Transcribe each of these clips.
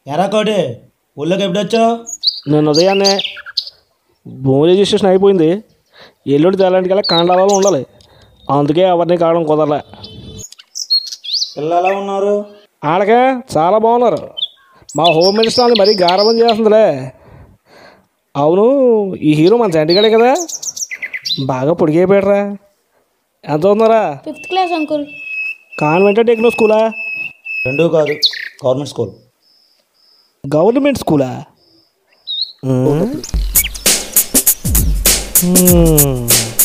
ఎరా కోటి ఊళ్ళోకి ఎప్పుడొచ్చావు నేను ఉదయాన్నే భూమి రిజిస్ట్రేషన్ అయిపోయింది ఎల్లుండి తెల్లంటికల్లా కాండాలలో ఉండాలి అందుకే ఎవరిని కావడం కుదరలే పిల్లలు ఎలా ఉన్నారు ఆడకే చాలా బాగున్నారు మా హోమ్ మినిస్టర్ అని మరీ గారభం చేస్తుందిలే అవును ఈ హీరో మన చంటిగాడే కదా బాగా పొడిగైపోయాడరా ఎంత ఉన్నారా fifth class uncle convent techno స్కూలా రెండూ కాదు గవర్నమెంట్ స్కూల్ గవర్నమెంట్ స్కూలా మ్మ్. మ్మ్.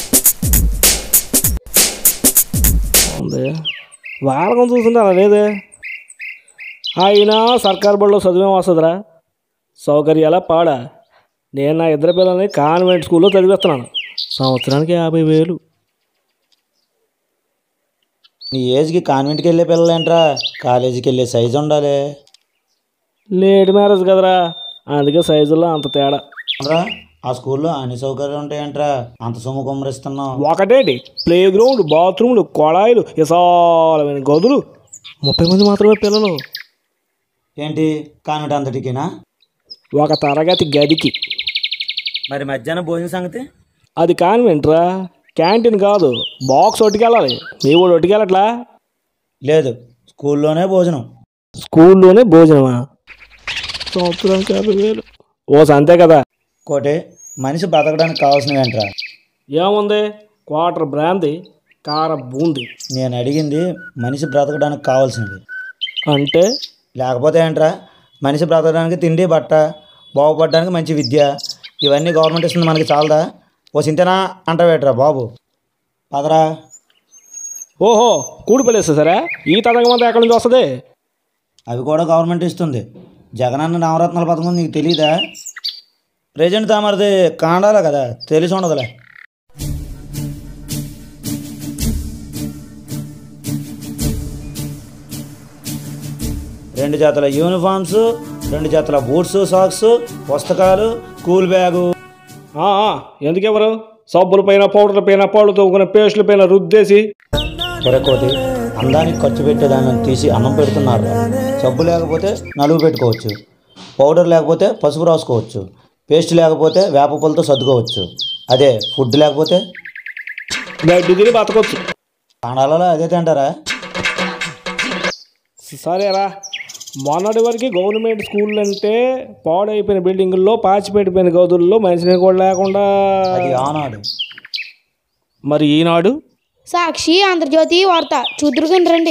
ఉంది వాడకం చూస్తుంటే అలా లేదే అయినా సర్కార్ బడిలో చదివేం వస్తుందిరా సౌకర్యాల పాడా నేను నా ఇద్దరు పిల్లల్ని కాన్వెంట్ స్కూల్లో చదివిస్తున్నాను సంవత్సరానికి యాభై వేలు నీ ఏజ్కి కాన్వెంట్కి వెళ్ళే పిల్లలేంట్రా కాలేజీకి వెళ్ళే సైజు ఉండాలి లేట్ మ్యారేజ్ కదరా అందుకే సైజుల్లో అంత తేడా రా ఆ స్కూల్లో అన్ని సౌకర్యాలు ఉంటాయంట్రా అంత సొమ్ము కుమ్మరిస్తున్నావు ఒకటేంటి ప్లే గ్రౌండ్ బాత్రూమ్లు కొళాయిలు విశాలమైన గదులు ముప్పై మంది మాత్రమే పిల్లలు ఏంటి కాన్వెంట్ అంతటికినా ఒక తరగతి గదికి మరి మధ్యాహ్నం భోజన సంగతి అది కాన్వెంట్రా క్యాంటీన్ కాదు బాక్స్ ఒట్టుకెళ్ళాలి మీ కూడా ఒట్టుకెళ్ళట్లా లేదు స్కూల్లోనే భోజనం స్కూల్లోనే భోజనమా సంవత్సరానికి యాభై వేలు ఓ అంతే కదా కోటి మనిషి బతకడానికి కావాల్సినవి ఏంట్రా ఏముంది క్వార్టర్ బ్రాంది కార బూంది నేను అడిగింది మనిషి బ్రతకడానికి కావాల్సినవి అంటే లేకపోతే ఏంట్రా మనిషి బ్రతకడానికి తిండి బట్ట బాగుపడడానికి మంచి విద్య ఇవన్నీ గవర్నమెంట్ ఇస్తుంది మనకి చాలదా ఓ చింతనా అంటావేట్రా బాబు పదరా ఓహో కూడి పడేస్తా సరే ఈ తతంగం అంతా ఎక్కడి నుంచి వస్తుంది అవి కూడా గవర్నమెంట్ ఇస్తుంది జగనన్న నవరత్నాల పథకం నీకు తెలియదా ప్రెజెంట్ తామరిది కాండాలా కదా తెలిసి ఉండదులే రెండు జతల యూనిఫామ్స్ రెండు జతల బూట్స్ సాక్స్ పుస్తకాలు స్కూల్ బ్యాగు ఆ, ఆ, ఎందుకెవరు సబ్బుల పైన పౌడర్ల పైన పళ్ళు తోముకున్న పేస్టుల పైన రుద్దేసి కొరకోటి అందానికి ఖర్చు పెట్టేదాన్ని తీసి అన్నం పెడుతున్నారు సబ్బు లేకపోతే నలుగు పెట్టుకోవచ్చు పౌడర్ లేకపోతే పసుపు రాసుకోవచ్చు పేస్ట్ లేకపోతే వేప పూలతో సర్దుకోవచ్చు అదే ఫుడ్ లేకపోతే గడ్డి తిని బతకొచ్చు కాండాలలో అదే తింటారా సరేరా మొన్నటి వరకు గవర్నమెంట్ స్కూల్ అంటే పాడైపోయిన బిల్డింగుల్లో పాచిపెట్టిపోయిన గదుల్లో మంచినీరు కూడా లేకుండా అది ఆనాడు మరి ఈనాడు సాక్షి ఆంధ్రజ్యోతి వార్త చూద్దరుకుని రండి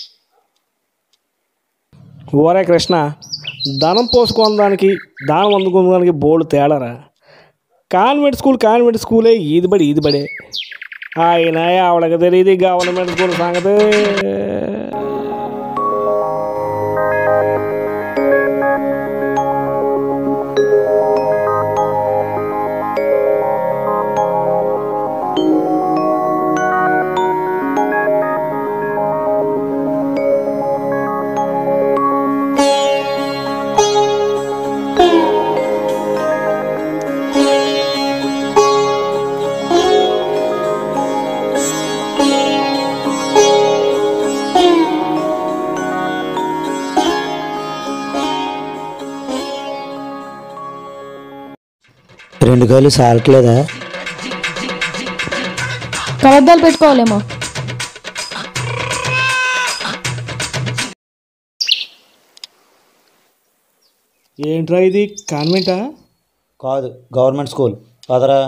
ఓరే కృష్ణ ధనం పోసుకోవడానికి దానం అందుకోవడానికి బోర్డు తేడారా కాన్వెంట్ స్కూల్ కాన్వెంట్ స్కూలే ఈది బడి ఈది బడే ఆయన ఆవిడకి తెలియదు ఈ గవర్నమెంట్ స్కూల్ సంగతి రెండు కాయలు సాలట్లేదా కలద్దాలు పెట్టుకోవాలేమో ఏంట్రా ఇది కాన్వెంటా కాదు గవర్నమెంట్ స్కూల్ పదరా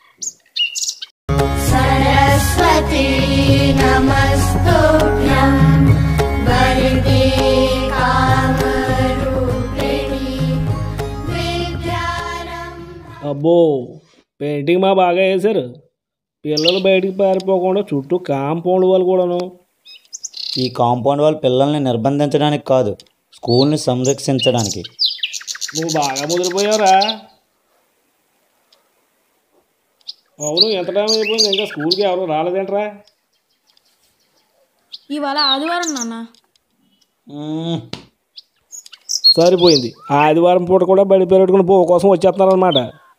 सरस्वती नमस्तुभ्यं वरदे कामरूपिणि विद्यारम्भ అబ్బో పెయింటింగ్ మా బాగా వేశారు పిల్లలు బయటికి పారిపోకుండా చుట్టూ కాంపౌండ్ వాళ్ళు కూడాను ఈ కాంపౌండ్ వాళ్ళ పిల్లల్ని నిర్బంధించడానికి కాదు స్కూల్ని సంరక్షించడానికి నువ్వు బాగా ముదిరిపోయావురా అవును ఎంత టైం అయిపోయింది ఇంకా స్కూల్కి ఎవరు రాలేదేంట్రా ఇవాళ ఆదివారం నాన్న మ్మ్. సరిపోయింది ఆదివారం పూట కూడా బడి పెట్టుకుని పో కోసం వచ్చేస్తున్నారనమాట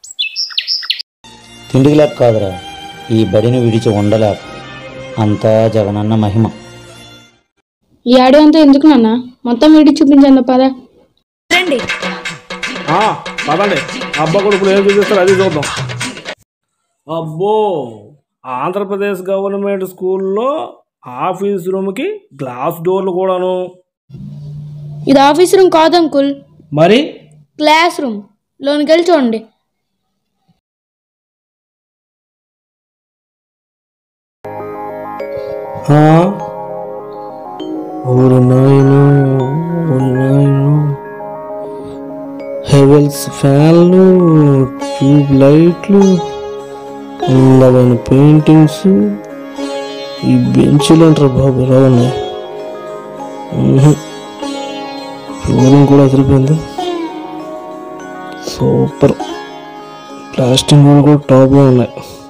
తిండికి లేక కాదురా ఈ బడిని విడిచి ఉండలేక అంతా జగనన్న మహిమ ఈ ఆడియో అంతా ఎందుకు నాన్న మొత్తం వీడి చూపించండి పద రండి ఆ, పదండి అబ్బా కొడుకులు ఏం చూపిస్తారు అది చూద్దాం అబ్బో ఆంధ్రప్రదేశ్ గవర్నమెంట్ స్కూల్లో ఆఫీస్ రూమ్కి గ్లాస్ డోర్లు కూడాను ఇది ఆఫీస్ రూమ్ కాదు అంకుల్ మరి క్లాస్ రూమ్ లోనికి వెళ్ళి చూడండి ఆ, ఓరి నాయను ఓరి నాయను హెవెల్స్ ఫ్యాన్లు ట్యూబ్ లైట్లు అందమైన పెయింటింగ్స్ ఈ బెంచీలు అంటారు బాబు ఎలా ఉన్నాయి ఫ్లోరింగ్ కూడా అదిరిపోయింది సూపర్ ప్లాస్టిక్ కూడా టాప్గా ఉన్నాయి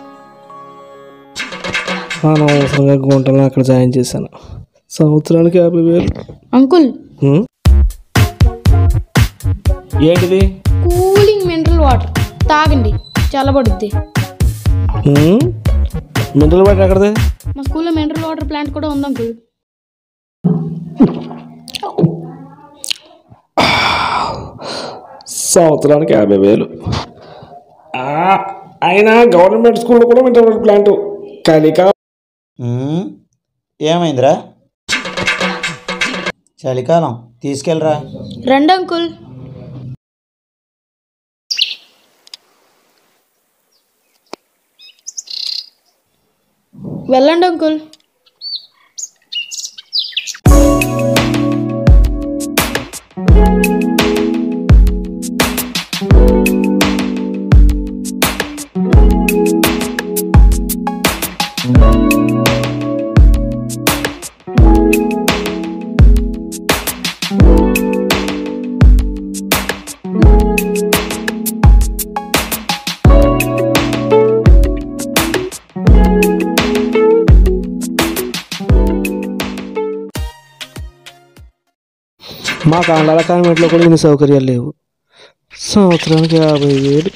అనవసరంగా గుంటలను అక్కడ జాయిన్ చేశాను సంవత్సరానికి యాభై వేలు అంకుల్ హ్మ్? ఏంటిది కూలింగ్ మినరల్ వాటర్ తాగండి చల్లబడుద్ది హ్మ్? మినరల్ వాటర్ ఎక్కడది మా స్కూల్లో మినరల్ వాటర్ ప్లాంట్ కూడా ఉంది అంకుల్ సంవత్సరానికి యాభై వేలు ఆ, అయినా గవర్నమెంట్ స్కూల్లో కూడా మినరల్ వాటర్ ప్లాంట్ కలికా ఉమ్, ఏమైందిరా చలికాలం తీసుకెళ్ళరా రండి అంకుల్ వెళ్ళండి అంకుల్ మా కాండాల కాన్వెంట్లో కూడా ఇన్ని సౌకర్యాలు లేవు సంవత్సరానికి యాభై వేలు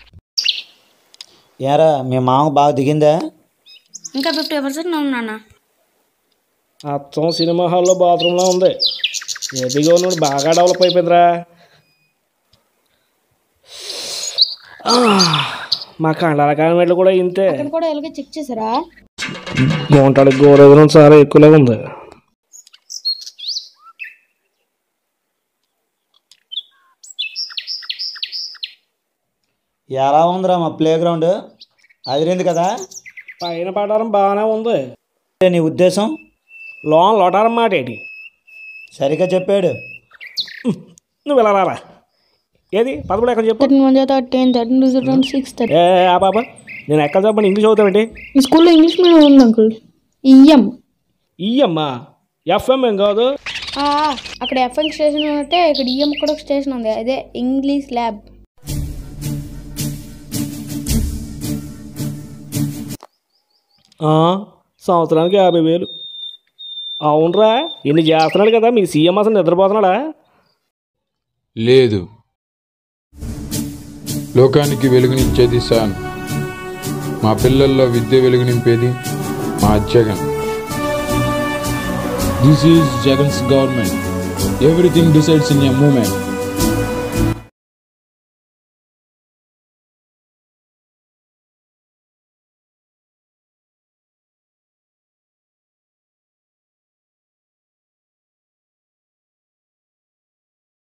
ఏరా మీ మామ బాగా దిగిందా ఇంకా ఫిఫ్టీ పర్సెంట్ ఉన్నానా అచ్చం సినిమా హాల్లో బాత్రూంలో ఉంది ఏపీ గవర్నమెంట్ బాగా డెవలప్ అయిపోయిందిరా ఆ, మా కండాల కాన్వెంట్లు కూడా ఇంతే అక్కడ కూడా ఇలాగే చెక్ చేసారా గోంటాడి గోరెదనం చాలా ఎక్కువలాగా ఉంది ఎలా ఉందిరా మా ప్లే గ్రౌండ్ అదిరింది కదా పైన పడారం బాగానే ఉంది అంటే నీ ఉద్దేశం లోన్ లోటారం మాట ఏంటి సరిగ్గా చెప్పాడు నువ్వు ఇలా రారా ఏది పదమూడు ఎక్కడ చెప్పు thirteen one thirteen thirteen two twenty six thirty A ఆ బాబా నేను ఎక్కడ చెప్పండి ఇంగ్లీష్ చదువుతామండి ఈ స్కూల్లో ఇంగ్లీష్ మీడియం ఉంది అంకుల్ ఇయ్యం ఇయ్యమ్మా ఎఫ్ఎం ఏం కాదు ఆ, అక్కడ ఎఫ్ఎం స్టేషన్ ఉంటే ఇక్కడ ఈఎం కూడా ఒక స్టేషన్ ఉంది అదే ఇంగ్లీష్ ల్యాబ్ ఆ, సంవత్సరానికి యాభై వేలు అవునరా ఇన్ని చేస్తున్నాడు కదా మీ సీఎం అసలు నిద్రపోతున్నాడా లేదు లోకానికి వెలుగునిచ్చేది శాన్ మా పిల్లల్లో విద్య వెలుగు నింపేది మా Jagan this is Jagan's government everything decides in a moment